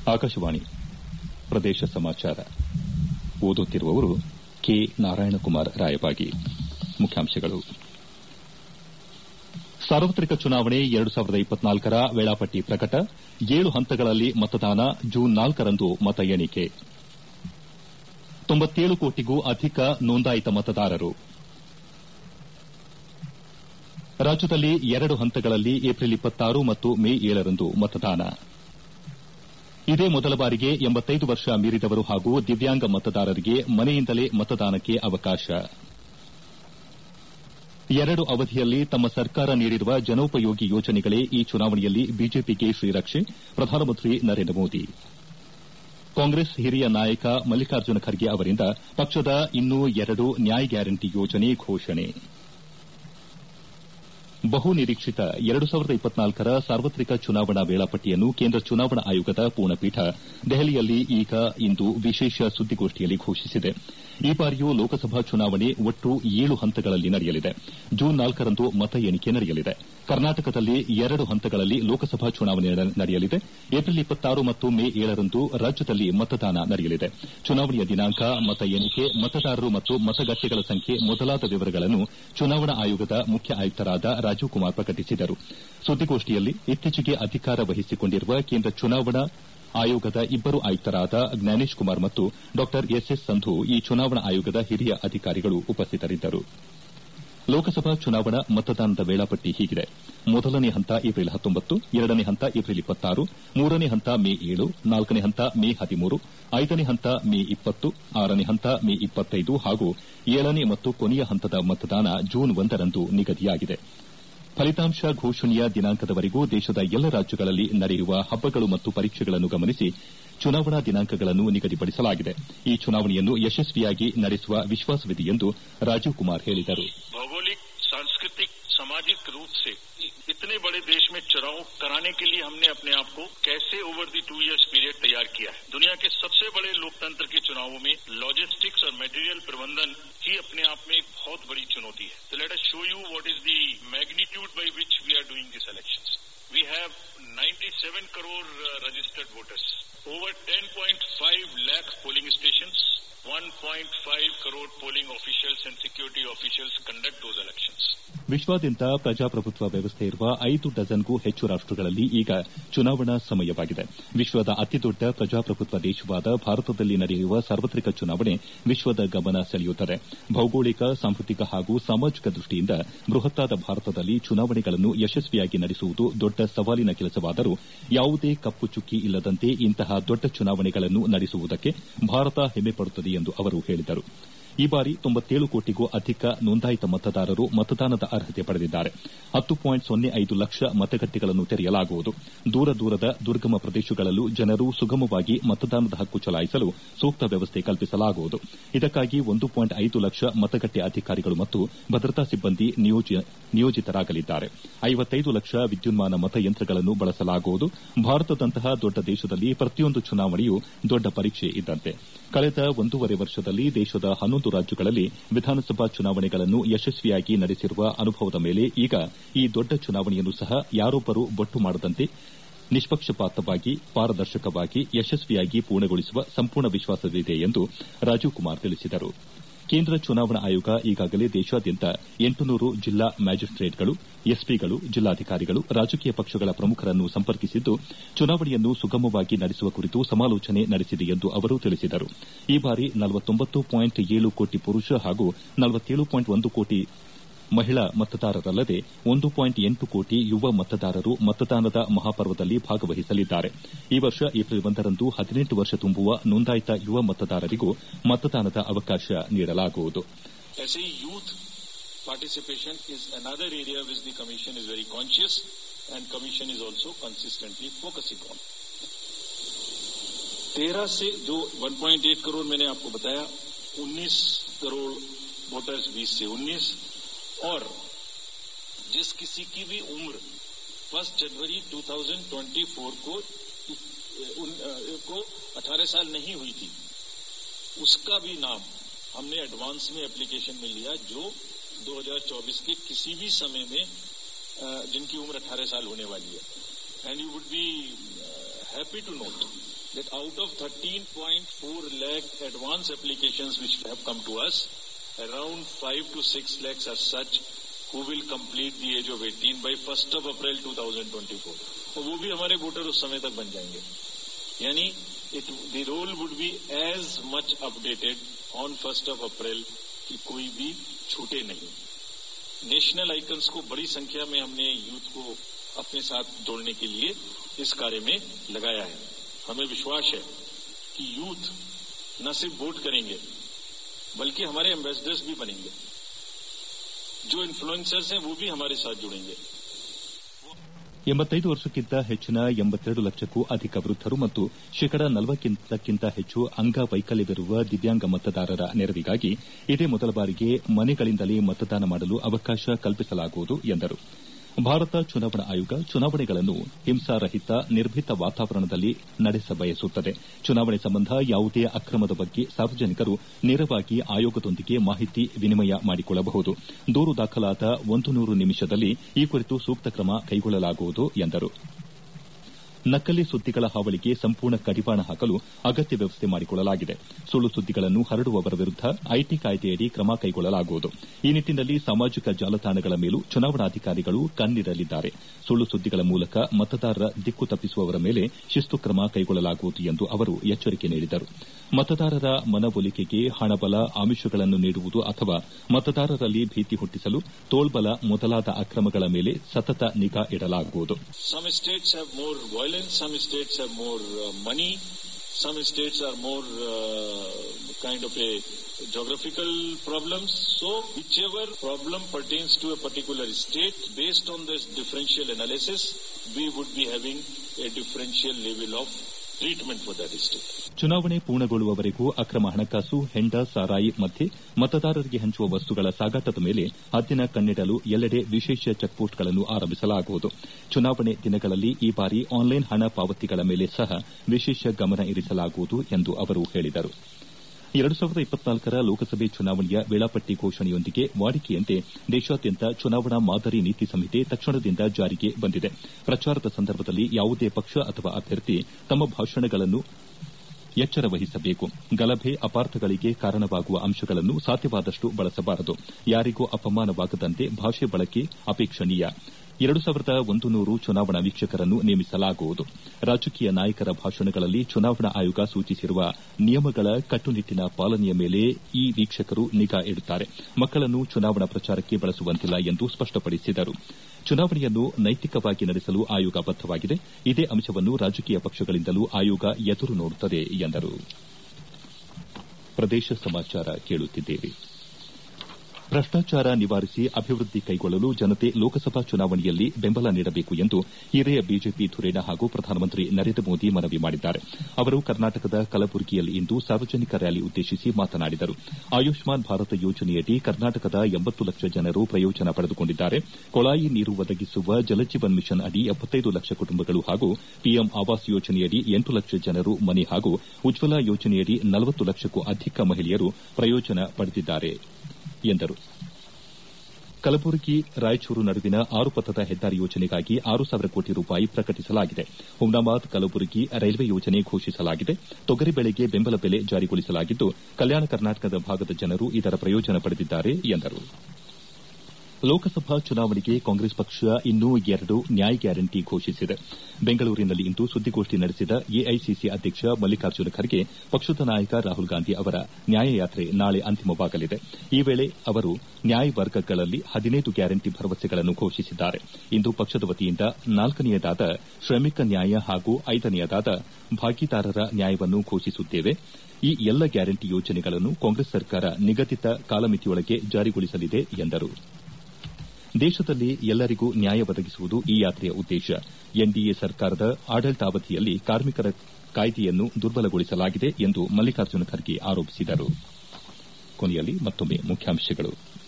ಆಕಾಶವಾಣಿ ಪ್ರದೇಶ ಸಮಾಚಾರ ಓದುತ್ತಿರುವವರು ಕೆ ನಾರಾಯಣಕುಮಾರ್ ರಾಯಬಾಗಿ ಮುಖ್ಯಾಂಶಗಳು ಸಾರ್ವತ್ರಿಕ ಚುನಾವಣೆ ಎರಡು ಸಾವಿರದ ಇಪ್ಪತ್ನಾಲ್ಕರ ವೇಳಾಪಟ್ಟಿ ಪ್ರಕಟ ಏಳು ಹಂತಗಳಲ್ಲಿ ಮತದಾನ ಜೂನ್ ನಾಲ್ಕರಂದು ಮತ ಎಣಿಕೆ ತೊಂಬತ್ತೇಳು ಕೋಟಿಗೂ ಅಧಿಕ ನೋಂದಾಯಿತ ಮತದಾರರು ರಾಜ್ಯದಲ್ಲಿ ಎರಡು ಹಂತಗಳಲ್ಲಿ ಏಪ್ರಿಲ್ ಇಪ್ಪತ್ತಾರು ಮತ್ತು ಮೇ ಏಳರಂದು ಮತದಾನ ಇದೇ ಮೊದಲ ಬಾರಿಗೆ ಎಂಬತ್ತೈದು ವರ್ಷ ಮೀರಿದವರು ಹಾಗೂ ದಿವ್ಯಾಂಗ ಮತದಾರರಿಗೆ ಮನೆಯಿಂದಲೇ ಮತದಾನಕ್ಕೆ ಅವಕಾಶ ಎರಡು ಅವಧಿಯಲ್ಲಿ ತಮ್ಮ ಸರ್ಕಾರ ನೀಡಿರುವ ಜನೋಪಯೋಗಿ ಯೋಜನೆಗಳೇ ಈ ಚುನಾವಣೆಯಲ್ಲಿ ಬಿಜೆಪಿಗೆ ಶ್ರೀರಕ್ಷೆ ಪ್ರಧಾನಮಂತ್ರಿ ನರೇಂದ್ರ ಮೋದಿ ಕಾಂಗ್ರೆಸ್ ಹಿರಿಯ ನಾಯಕ ಮಲ್ಲಿಕಾರ್ಜುನ ಖರ್ಗೆ ಅವರಿಂದ ಪಕ್ಷದ ಇನ್ನೂ ಎರಡು ನ್ಯಾಯ್ ಗ್ಯಾರಂಟಿ ಯೋಜನೆ ಘೋಷಣೆ ಬಹು ನಿರೀಕ್ಷಿತ ಎರಡು ಸಾವಿರದ ಇಪ್ಪತ್ನಾಲ್ಕರ ಸಾರ್ವತ್ರಿಕ ಚುನಾವಣಾ ವೇಳಾಪಟ್ಟಿಯನ್ನು ಕೇಂದ್ರ ಚುನಾವಣಾ ಆಯೋಗದ ಪೂರ್ಣಪೀಠ ದೆಹಲಿಯಲ್ಲಿ ಈಗ ಇಂದು ವಿಶೇಷ ಸುದ್ದಿಗೋಷ್ಠಿಯಲ್ಲಿ ಘೋಷಿಸಿದೆ ಈ ಬಾರಿಯೂ ಲೋಕಸಭಾ ಚುನಾವಣೆ ಒಟ್ಟು ಏಳು ಹಂತಗಳಲ್ಲಿ ನಡೆಯಲಿದೆ ಜೂನ್ ನಾಲ್ಕರಂದು ಮತ ಎಣಿಕೆ ನಡೆಯಲಿದೆ ಕರ್ನಾಟಕದಲ್ಲಿ ಎರಡು ಹಂತಗಳಲ್ಲಿ ಲೋಕಸಭಾ ಚುನಾವಣೆ ನಡೆಯಲಿದೆ ಏಪ್ರಿಲ್ ಇಪ್ಪತ್ತಾರು ಮತ್ತು ಮೇ ಏಳರಂದು ರಾಜ್ಯದಲ್ಲಿ ಮತದಾನ ನಡೆಯಲಿದೆ ಚುನಾವಣೆಯ ದಿನಾಂಕ ಮತ ಎಣಿಕೆ ಮತದಾರರು ಮತ್ತು ಮತಗಟ್ಟೆಗಳ ಸಂಖ್ಯೆ ಮೊದಲಾದ ವಿವರಗಳನ್ನು ಚುನಾವಣಾ ಆಯೋಗದ ಮುಖ್ಯ ಆಯುಕ್ತರಾದ ರಾಜೀವ್ ಕುಮಾರ್ ಪ್ರಕಟಿಸಿದರು ಸುದ್ದಿಗೋಷ್ಠಿಯಲ್ಲಿ ಇತ್ತೀಚೆಗೆ ಅಧಿಕಾರ ವಹಿಸಿಕೊಂಡಿರುವ ಕೇಂದ್ರ ಚುನಾವಣಾ ಆಯೋಗದ ಇಬ್ಬರು ಆಯುಕ್ತರಾದ ಜ್ಞಾನೇಶ್ ಕುಮಾರ್ ಮತ್ತು ಡಾ ಎಸ್ಎಸ್ ಸಂಧು ಈ ಚುನಾವಣಾ ಆಯೋಗದ ಹಿರಿಯ ಅಧಿಕಾರಿಗಳು ಉಪಸ್ಥಿತರಿದ್ದರು ಲೋಕಸಭಾ ಚುನಾವಣಾ ಮತದಾನದ ವೇಳಾಪಟ್ಟಿ ಹೀಗಿದೆ ಮೊದಲನೇ ಹಂತ ಏಪ್ರಿಲ್ ಹತ್ತೊಂಬತ್ತು ಎರಡನೇ ಹಂತ ಏಪ್ರಿಲ್ ಇಪ್ಪತ್ತಾರು ಮೂರನೇ ಹಂತ ಮೇ ಏಳು ನಾಲ್ಕನೇ ಹಂತ ಮೇ ಹದಿಮೂರು ಐದನೇ ಹಂತ ಮೇ ಇಪ್ಪತ್ತು ಆರನೇ ಹಂತ ಮೇ ಇಪ್ಪತ್ತೈದು ಹಾಗೂ ಏಳನೇ ಮತ್ತು ಕೊನೆಯ ಹಂತದ ಮತದಾನ ಜೂನ್ ಒಂದರಂದು ನಿಗದಿಯಾಗಿದೆ ಫಲಿತಾಂಶ ಘೋಷಣೆಯ ದಿನಾಂಕದವರೆಗೂ ದೇಶದ ಎಲ್ಲ ರಾಜ್ಯಗಳಲ್ಲಿ ನಡೆಯುವ ಹಬ್ಬಗಳು ಮತ್ತು ಪರೀಕ್ಷೆಗಳನ್ನು ಗಮನಿಸಿ ಚುನಾವಣಾ ದಿನಾಂಕಗಳನ್ನು ನಿಗದಿಪಡಿಸಲಾಗಿದೆ ಈ ಚುನಾವಣೆಯನ್ನು ಯಶಸ್ವಿಯಾಗಿ ನಡೆಸುವ ವಿಶ್ವಾಸವಿದೆ ಎಂದು ರಾಜೀವ್ ಕುಮಾರ್ ಹೇಳಿದರು भौगोलिक सांस्कृतिक सामाजिक रूप से इतने बड़े देश में चुनाव कराने के लिए हमने अपने आप को कैसे over the two years period तैयार किया है दुनिया के सबसे बड़े लोकतंत्र के चुनावों में लॉजिस्टिक्स और मटेरियल प्रबंधन ही अपने आप में एक बहुत बड़ी चुनौती है तो let us show you what is the magnitude by which we are doing this elections we have 97 crore uh, registered voters over 10.5 lakh polling stations 1.5 crore polling officials and security officials conduct those elections ವಿಶ್ವಾದ್ಯಂತ ಪ್ರಜಾಪ್ರಭುತ್ವ ವ್ಯವಸ್ಥೆ ಇರುವ ಐದು ಡಜನ್ಗೂ ಹೆಚ್ಚು ರಾಷ್ಟಗಳಲ್ಲಿ ಈಗ ಚುನಾವಣಾ ಸಮಯವಾಗಿದೆ ವಿಶ್ವದ ಅತಿದೊಡ್ಡ ಪ್ರಜಾಪ್ರಭುತ್ವ ದೇಶವಾದ ಭಾರತದಲ್ಲಿ ನಡೆಯುವ ಸಾರ್ವತ್ರಿಕ ಚುನಾವಣೆ ವಿಶ್ವದ ಗಮನ ಸೆಳೆಯುತ್ತದೆ ಭೌಗೋಳಿಕ ಸಾಂಸ್ಕೃತಿಕ ಹಾಗೂ ಸಾಮಾಜಿಕ ದೃಷ್ಟಿಯಿಂದ ಬೃಹತ್ತಾದ ಭಾರತದಲ್ಲಿ ಚುನಾವಣೆಗಳನ್ನು ಯಶಸ್ವಿಯಾಗಿ ನಡೆಸುವುದು ದೊಡ್ಡ ಸವಾಲಿನ ಕೆಲಸವಾದರೂ ಯಾವುದೇ ಕಪ್ಪು ಚುಕ್ಕಿ ಇಲ್ಲದಂತೆ ಇಂತಹ ದೊಡ್ಡ ಚುನಾವಣೆಗಳನ್ನು ನಡೆಸುವುದಕ್ಕೆ ಭಾರತ ಹೆಮ್ಮೆಪಡುತ್ತದೆ ಎಂದು ಅವರು ಹೇಳಿದರು ಈ ಬಾರಿ ತೊಂಬತ್ತೇಳು ಕೋಟಿಗೂ ಅಧಿಕ ನೋಂದಾಯಿತ ಮತದಾರರು ಮತದಾನದ ಅರ್ಹತೆ ಪಡೆದಿದ್ದಾರೆ ಹತ್ತು ಪಾಯಿಂಟ್ ಸೊನ್ನೆ ಐದು ಲಕ್ಷ ಮತಗಟ್ಟೆಗಳನ್ನು ತೆರೆಯಲಾಗುವುದು ದೂರ ದೂರದ ದುರ್ಗಮ ಪ್ರದೇಶಗಳಲ್ಲೂ ಜನರು ಸುಗಮವಾಗಿ ಮತದಾನದ ಹಕ್ಕು ಚಲಾಯಿಸಲು ಸೂಕ್ತ ವ್ಯವಸ್ಥೆ ಕಲ್ಪಿಸಲಾಗುವುದು ಇದಕ್ಕಾಗಿ ಒಂದು ಪಾಯಿಂಟ್ ಐದು ಲಕ್ಷ ಮತಗಟ್ಟೆ ಅಧಿಕಾರಿಗಳು ಮತ್ತು ಭದ್ರತಾ ಸಿಬ್ಬಂದಿ ನಿಯೋಜಿತರಾಗಲಿದ್ದಾರೆ ಐವತ್ತೈದು ಲಕ್ಷ ವಿದ್ಯುನ್ಮಾನ ಮತಯಂತ್ರಗಳನ್ನು ಬಳಸಲಾಗುವುದು ಭಾರತದಂತಹ ದೊಡ್ಡ ದೇಶದಲ್ಲಿ ಪ್ರತಿಯೊಂದು ಚುನಾವಣೆಯೂ ದೊಡ್ಡ ಪರೀಕ್ಷೆ ಇದ್ದಂತೆ ಕಳೆದ ಒಂದೂವರೆ ವರ್ಷದಲ್ಲಿ ದೇಶದ ಹನ್ನೊಂದು ರಾಜ್ಯಗಳಲ್ಲಿ ವಿಧಾನಸಭಾ ಚುನಾವಣೆಗಳನ್ನು ಯಶಸ್ವಿಯಾಗಿ ನಡೆಸಿರುವ ಅನುಭವದ ಮೇಲೆ ಈಗ ಈ ದೊಡ್ಡ ಚುನಾವಣೆಯನ್ನು ಸಹ ಯಾರೊಬ್ಬರು ಬೊಟ್ಟು ಮಾಡದಂತೆ ನಿಷ್ಪಕ್ಷಪಾತವಾಗಿ ಪಾರದರ್ಶಕವಾಗಿ ಯಶಸ್ವಿಯಾಗಿ ಪೂರ್ಣಗೊಳಿಸುವ ಸಂಪೂರ್ಣ ವಿಶ್ವಾಸವಿದೆ ಎಂದು ರಾಜೀವ್ ಕುಮಾರ್ ತಿಳಿಸಿದರು ಕೇಂದ್ರ ಚುನಾವಣಾ ಆಯೋಗ ಈಗಾಗಲೇ ದೇಶಾದ್ಯಂತ ಎಂಟುನೂರು ಜಿಲ್ಲಾ ಮ್ಯಾಜಿಸ್ಟೇಟ್ಗಳು ಎಸ್ಪಿಗಳು ಜಿಲ್ಲಾಧಿಕಾರಿಗಳು ರಾಜಕೀಯ ಪಕ್ಷಗಳ ಪ್ರಮುಖರನ್ನು ಸಂಪರ್ಕಿಸಿದ್ದು ಚುನಾವಣೆಯನ್ನು ಸುಗಮವಾಗಿ ನಡೆಸುವ ಕುರಿತು ಸಮಾಲೋಚನೆ ನಡೆಸಿದೆ ಎಂದು ಅವರು ತಿಳಿಸಿದರು ಈ ಬಾರಿ ಕೋಟಿ ಪುರುಷ ಹಾಗೂ ಕೋಟಿ ಮಹಿಳಾ ಮತದಾರರಲ್ಲದೆ ಒಂದು ಪಾಯಿಂಟ್ ಎಂಟು ಕೋಟಿ ಯುವ ಮತದಾರರು ಮತದಾನದ ಮಹಾಪರ್ವದಲ್ಲಿ ಭಾಗವಹಿಸಲಿದ್ದಾರೆ ಈ ವರ್ಷ ಏಪ್ರಿಲ್ ಒಂದರಂದು ಹದಿನೆಂಟು ವರ್ಷ ತುಂಬುವ ನೋಂದಾಯಿತ ಯುವ ಮತದಾರರಿಗೂ ಮತದಾನದ ಅವಕಾಶ ನೀಡಲಾಗುವುದು participation is another area which the commission is very conscious and commission is also consistently focusing on. तेरह से जो 1.8 करोड़ मैंने आपको बताया 19 करोड़ वोटर्स 20 से 19 और जिस किसी की भी उम्र फर्स्ट जनवरी 2024 को उन, को 18 साल नहीं हुई थी उसका भी नाम हमने एडवांस में एप्लीकेशन में लिया जो 2024 के किसी भी समय में जिनकी उम्र 18 साल होने वाली है and you would be happy to note that out of 13.4 lakh advance applications which have come to us, around 5 to 6 lakhs are such who will complete the age of 18 by 1st of April 2024. और वो भी हमारे voter उस समय तक बन जाएंगे यानी it, the role would be as much updated on 1st of April कि कोई भी छूटे नहीं नेशनल आइकन्स को बड़ी संख्या में हमने यूथ को अपने साथ जोड़ने के लिए इस कार्य में लगाया है हमें विश्वास है कि यूथ न सिर्फ वोट करेंगे बल्कि हमारे एम्बेसडर्स भी बनेंगे जो इन्फ्लुएंसर्स हैं वो भी हमारे साथ जुड़ेंगे ಎಂಬತ್ತೈದು ವರ್ಷಕ್ಕಿಂತ ಹೆಚ್ಚಿನ ಎಂಬತ್ತೆರಡು ಲಕ್ಷಕ್ಕೂ ಅಧಿಕ ವೃದ್ಧರು ಮತ್ತು ಶೇಕಡ ನಲವತ್ತಕ್ಕಿಂತ ಹೆಚ್ಚು ಅಂಗವೈಕಲ್ಯವಿರುವ ದಿವ್ಯಾಂಗ ಮತದಾರರ ನೆರವಿಗಾಗಿ ಇದೇ ಮೊದಲ ಬಾರಿಗೆ ಮನೆಗಳಿಂದಲೇ ಮತದಾನ ಮಾಡಲು ಅವಕಾಶ ಕಲ್ಪಿಸಲಾಗುವುದು ಎಂದರು ಭಾರತ ಚುನಾವಣಾ ಆಯೋಗ ಚುನಾವಣೆಗಳನ್ನು ಹಿಂಸಾರಹಿತ ನಿರ್ಭೀತ ವಾತಾವರಣದಲ್ಲಿ ನಡೆಸಬಯಸುತ್ತದೆ ಚುನಾವಣೆ ಸಂಬಂಧ ಯಾವುದೇ ಅಕ್ರಮದ ಬಗ್ಗೆ ಸಾರ್ವಜನಿಕರು ನೇರವಾಗಿ ಆಯೋಗದೊಂದಿಗೆ ಮಾಹಿತಿ ವಿನಿಮಯ ಮಾಡಿಕೊಳ್ಳಬಹುದು ದೂರು ದಾಖಲಾದ ಒಂದು ನೂರು ನಿಮಿಷದಲ್ಲಿ ಈ ಕುರಿತು ಸೂಕ್ತ ಕ್ರಮ ಕೈಗೊಳ್ಳಲಾಗುವುದು ಎಂದರು ನಕಲಿ ಸುದ್ದಿಗಳ ಹಾವಳಿಗೆ ಸಂಪೂರ್ಣ ಕಡಿವಾಣ ಹಾಕಲು ಅಗತ್ಯ ವ್ಯವಸ್ಥೆ ಮಾಡಿಕೊಳ್ಳಲಾಗಿದೆ ಸುಳ್ಳು ಸುದ್ದಿಗಳನ್ನು ಹರಡುವವರ ವಿರುದ್ದ ಐಟಿ ಕಾಯ್ದೆಯಡಿ ಕ್ರಮ ಕೈಗೊಳ್ಳಲಾಗುವುದು ಈ ನಿಟ್ಟಿನಲ್ಲಿ ಸಾಮಾಜಿಕ ಜಾಲತಾಣಗಳ ಮೇಲೂ ಚುನಾವಣಾಧಿಕಾರಿಗಳು ಕಣ್ಣಿಡಲಿದ್ದಾರೆ ಸುಳ್ಳು ಸುದ್ದಿಗಳ ಮೂಲಕ ಮತದಾರರ ದಿಕ್ಕು ತಪ್ಪಿಸುವವರ ಮೇಲೆ ಶಿಸ್ತು ಕ್ರಮ ಕೈಗೊಳ್ಳಲಾಗುವುದು ಎಂದು ಅವರು ಎಚ್ಚರಿಕೆ ನೀಡಿದರು ಮತದಾರರ ಮನವೊಲಿಕೆಗೆ ಹಣಬಲ ಆಮಿಷಗಳನ್ನು ನೀಡುವುದು ಅಥವಾ ಮತದಾರರಲ್ಲಿ ಭೀತಿ ಹುಟ್ಟಿಸಲು ತೋಳ್ಬಲ ಮೊದಲಾದ ಅಕ್ರಮಗಳ ಮೇಲೆ ಸತತ ನಿಗಾ ಇಡಲಾಗುವುದು Some states have more violence, some states have more uh, money, some states are more uh, kind of a geographical problems. So whichever problem pertains to a particular state, based on this differential analysis, we would be having a differential level of treatment for that state. ಚುನಾವಣೆ ಪೂರ್ಣಗೊಳ್ಳುವವರೆಗೂ ಅಕ್ರಮ ಹಣಕಾಸು ಹೆಂಡ ಸಾರಾಯಿ ಮಧ್ಯೆ ಮತದಾರರಿಗೆ ಹಂಚುವ ವಸ್ತುಗಳ ಸಾಗಾಟದ ಮೇಲೆ ಹದ್ದಿನ ಕಣ್ಣಿಡಲು ಎಲ್ಲೆಡೆ ವಿಶೇಷ ಚೆಕ್ಪೋಸ್ಟ್ಗಳನ್ನು ಆರಂಭಿಸಲಾಗುವುದು ಚುನಾವಣೆ ದಿನಗಳಲ್ಲಿ ಈ ಬಾರಿ ಆನ್ಲೈನ್ ಹಣ ಪಾವತಿಗಳ ಮೇಲೆ ಸಹ ವಿಶೇಷ ಗಮನ ಇರಿಸಲಾಗುವುದು ಎಂದು ಅವರು ಹೇಳಿದರು ಎರಡು ಸಾವಿರದ ಇಪ್ಪತ್ನಾಲ್ಕರ ಲೋಕಸಭೆ ಚುನಾವಣೆಯ ವೇಳಾಪಟ್ಟಿ ಘೋಷಣೆಯೊಂದಿಗೆ ವಾಡಿಕೆಯಂತೆ ದೇಶಾದ್ಯಂತ ಚುನಾವಣಾ ಮಾದರಿ ನೀತಿ ಸಂಹಿತೆ ತಕ್ಷಣದಿಂದ ಜಾರಿಗೆ ಬಂದಿದೆ ಪ್ರಚಾರದ ಸಂದರ್ಭದಲ್ಲಿ ಯಾವುದೇ ಪಕ್ಷ ಅಥವಾ ಅಭ್ಯರ್ಥಿ ತಮ್ಮ ಭಾಷಣಗಳನ್ನು ಎಚ್ಚರ ವಹಿಸಬೇಕು ಗಲಭೆ ಅಪಾರ್ಥಗಳಿಗೆ ಕಾರಣವಾಗುವ ಅಂಶಗಳನ್ನು ಸಾಧ್ಯವಾದಷ್ಟು ಬಳಸಬಾರದು ಯಾರಿಗೂ ಅಪಮಾನವಾಗದಂತೆ ಭಾಷೆ ಬಳಕೆ ಅಪೇಕ್ಷಣೀಯ ಎರಡು ಸಾವಿರದ ಒಂದು ನೂರು ಚುನಾವಣಾ ವೀಕ್ಷಕರನ್ನು ನೇಮಿಸಲಾಗುವುದು ರಾಜಕೀಯ ನಾಯಕರ ಭಾಷಣಗಳಲ್ಲಿ ಚುನಾವಣಾ ಆಯೋಗ ಸೂಚಿಸಿರುವ ನಿಯಮಗಳ ಕಟ್ಟುನಿಟ್ಟಿನ ಪಾಲನೆಯ ಮೇಲೆ ಈ ವೀಕ್ಷಕರು ನಿಗಾ ಇಡುತ್ತಾರೆ ಮಕ್ಕಳನ್ನು ಚುನಾವಣಾ ಪ್ರಚಾರಕ್ಕೆ ಬಳಸುವಂತಿಲ್ಲ ಎಂದು ಸ್ಪಷ್ಟಪಡಿಸಿದರು ಚುನಾವಣೆಯನ್ನು ನೈತಿಕವಾಗಿ ನಡೆಸಲು ಆಯೋಗ ಬದ್ದವಾಗಿದೆ ಇದೇ ಅಂಶವನ್ನು ರಾಜಕೀಯ ಪಕ್ಷಗಳಿಂದಲೂ ಆಯೋಗ ಎದುರು ನೋಡುತ್ತದೆ ಎಂದರು ಪ್ರದೇಶ ಸಮಾಚಾರ ಕೇಳುತ್ತಿದ್ದೇವೆ ಭ್ರಷ್ಟಾಚಾರ ನಿವಾರಿಸಿ ಅಭಿವೃದ್ಧಿ ಕೈಗೊಳ್ಳಲು ಜನತೆ ಲೋಕಸಭಾ ಚುನಾವಣೆಯಲ್ಲಿ ಬೆಂಬಲ ನೀಡಬೇಕು ಎಂದು ಹಿರಿಯ ಬಿಜೆಪಿ ಧುರೀಣ ಹಾಗೂ ಪ್ರಧಾನಮಂತ್ರಿ ನರೇಂದ್ರ ಮೋದಿ ಮನವಿ ಮಾಡಿದ್ದಾರೆ ಅವರು ಕರ್ನಾಟಕದ ಕಲಬುರಗಿಯಲ್ಲಿಂದು ಸಾರ್ವಜನಿಕ ರ್ಯಾಲಿ ಉದ್ದೇಶಿಸಿ ಮಾತನಾಡಿದರು ಆಯುಷ್ಮಾನ್ ಭಾರತ ಯೋಜನೆಯಡಿ ಕರ್ನಾಟಕದ ಎಂಬತ್ತು ಲಕ್ಷ ಜನರು ಪ್ರಯೋಜನ ಪಡೆದುಕೊಂಡಿದ್ದಾರೆ ಕೊಳಾಯಿ ನೀರು ಒದಗಿಸುವ ಜಲಜೀವನ್ ಮಿಷನ್ ಅಡಿ ಎಪ್ಪತ್ತೈದು ಲಕ್ಷ ಕುಟುಂಬಗಳು ಹಾಗೂ ಪಿಎಂ ಆವಾಸ್ ಯೋಜನೆಯಡಿ ಎಂಟು ಲಕ್ಷ ಜನರು ಮನೆ ಹಾಗೂ ಉಜ್ವಲ ಯೋಜನೆಯಡಿ ನಲವತ್ತು ಲಕ್ಷಕ್ಕೂ ಅಧಿಕ ಮಹಿಳೆಯರು ಪ್ರಯೋಜನ ಪಡೆದಿದ್ದಾರೆ ಎಂದರು ಕಲಬುರಗಿ ರಾಯಚೂರು ನಡುವಿನ ಆರು ಪಥದ ಹೆದ್ದಾರಿ ಯೋಜನೆಗಾಗಿ ಆರು ಸಾವಿರ ಕೋಟಿ ರೂಪಾಯಿ ಪ್ರಕಟಿಸಲಾಗಿದೆ ಹುಮ್ನಾಬಾದ್ ಕಲಬುರಗಿ ರೈಲ್ವೆ ಯೋಜನೆ ಘೋಷಿಸಲಾಗಿದೆ ತೊಗರಿ ಬೆಳೆಗೆ ಬೆಂಬಲ ಬೆಲೆ ಜಾರಿಗೊಳಿಸಲಾಗಿದ್ದು ಕಲ್ಯಾಣ ಕರ್ನಾಟಕದ ಭಾಗದ ಜನರು ಇದರ ಪ್ರಯೋಜನ ಪಡೆದಿದ್ದಾರೆ ಎಂದರು ಲೋಕಸಭಾ ಚುನಾವಣೆಗೆ ಕಾಂಗ್ರೆಸ್ ಪಕ್ಷ ಇನ್ನೂ ಎರಡು ನ್ಯಾಯ್ ಗ್ಯಾರಂಟಿ ಘೋಷಿಸಿದೆ ಬೆಂಗಳೂರಿನಲ್ಲಿಂದು ಸುದ್ದಿಗೋಷ್ಠಿ ನಡೆಸಿದ ಎಐಸಿಸಿ ಅಧ್ಯಕ್ಷ ಮಲ್ಲಿಕಾರ್ಜುನ ಖರ್ಗೆ ಪಕ್ಷದ ನಾಯಕ ರಾಹುಲ್ ಗಾಂಧಿ ಅವರ ನ್ಯಾಯಯಾತ್ರೆ ನಾಳೆ ಅಂತಿಮವಾಗಲಿದೆ ಈ ವೇಳೆ ಅವರು ನ್ಯಾಯ್ ವರ್ಗಗಳಲ್ಲಿ ಹದಿನೈದು ಗ್ಯಾರಂಟಿ ಭರವಸೆಗಳನ್ನು ಘೋಷಿಸಿದ್ದಾರೆ ಇಂದು ಪಕ್ಷದ ವತಿಯಿಂದ ನಾಲ್ಕನೆಯದಾದ ಶ್ರಮಿಕ ನ್ಯಾಯ ಹಾಗೂ ಐದನೆಯದಾದ ಭಾಗಿದಾರರ ನ್ಯಾಯವನ್ನು ಘೋಷಿಸುತ್ತೇವೆ ಈ ಎಲ್ಲ ಗ್ಯಾರಂಟಿ ಯೋಜನೆಗಳನ್ನು ಕಾಂಗ್ರೆಸ್ ಸರ್ಕಾರ ನಿಗದಿತ ಕಾಲಮಿತಿಯೊಳಗೆ ಜಾರಿಗೊಳಿಸಲಿದೆ ಎಂದರು ದೇಶದಲ್ಲಿ ಎಲ್ಲರಿಗೂ ನ್ಯಾಯ ಒದಗಿಸುವುದು ಈ ಯಾತ್ರೆಯ ಉದ್ದೇಶ ಎನ್ಡಿಎ ಸರ್ಕಾರದ ಆಡಳಿತಾವಧಿಯಲ್ಲಿ ಕಾರ್ಮಿಕರ ಕಾಯ್ದೆಯನ್ನು ದುರ್ಬಲಗೊಳಿಸಲಾಗಿದೆ ಎಂದು ಮಲ್ಲಿಕಾರ್ಜುನ ಖರ್ಗೆ ಆರೋಪಿಸಿದರು ಕೊನೆಯಲ್ಲಿ ಮತ್ತೊಮ್ಮೆ ಮುಖ್ಯಾಂಶಗಳು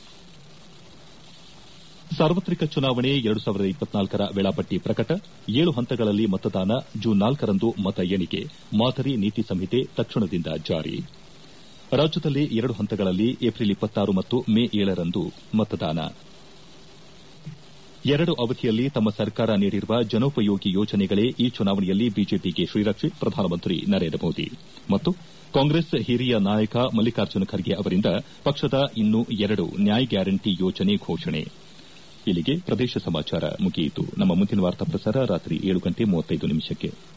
ಸಾರ್ವತ್ರಿಕ ಚುನಾವಣೆ ಎರಡು ಸಾವಿರದ ಇಪ್ಪತ್ನಾಲ್ಕರ ವೇಳಾಪಟ್ಟಿ ಪ್ರಕಟ ಏಳು ಹಂತಗಳಲ್ಲಿ ಮತದಾನ ಜೂನ್ ನಾಲ್ಕರಂದು ಮತ ಎಣಿಕೆ ಮಾದರಿ ನೀತಿ ಸಂಹಿತೆ ತಕ್ಷಣದಿಂದ ಜಾರಿ ರಾಜ್ಯದಲ್ಲಿ ಎರಡು ಹಂತಗಳಲ್ಲಿ ಏಪ್ರಿಲ್ ಇಪ್ಪತ್ತಾರು ಮತ್ತು ಮೇ ಏಳರಂದು ಮತದಾನ ಎರಡು ಅವಧಿಯಲ್ಲಿ ತಮ್ಮ ಸರ್ಕಾರ ನೀಡಿರುವ ಜನೋಪಯೋಗಿ ಯೋಜನೆಗಳೇ ಈ ಚುನಾವಣೆಯಲ್ಲಿ ಬಿಜೆಪಿಗೆ ಶ್ರೀರಕ್ಷೆ ಪ್ರಧಾನಮಂತ್ರಿ ನರೇಂದ್ರ ಮೋದಿ ಮತ್ತು ಕಾಂಗ್ರೆಸ್ ಹಿರಿಯ ನಾಯಕ ಮಲ್ಲಿಕಾರ್ಜುನ ಖರ್ಗೆ ಅವರಿಂದ ಪಕ್ಷದ ಇನ್ನೂ ಎರಡು ನ್ಯಾಯ್ ಗ್ಯಾರಂಟಿ ಯೋಜನೆ ಘೋಷಣೆ ಇಲ್ಲಿಗೆ ಪ್ರದೇಶ ಸಮಾಚಾರ ಮುಗಿಯಿತು ನಮ್ಮ ಮುಂದಿನ ವಾರ್ತಾ ಪ್ರಸಾರ ರಾತ್ರಿ ಏಳು ಗಂಟೆ ಮೂವತ್ತೈದು ನಿಮಿಷಕ್ಕೆ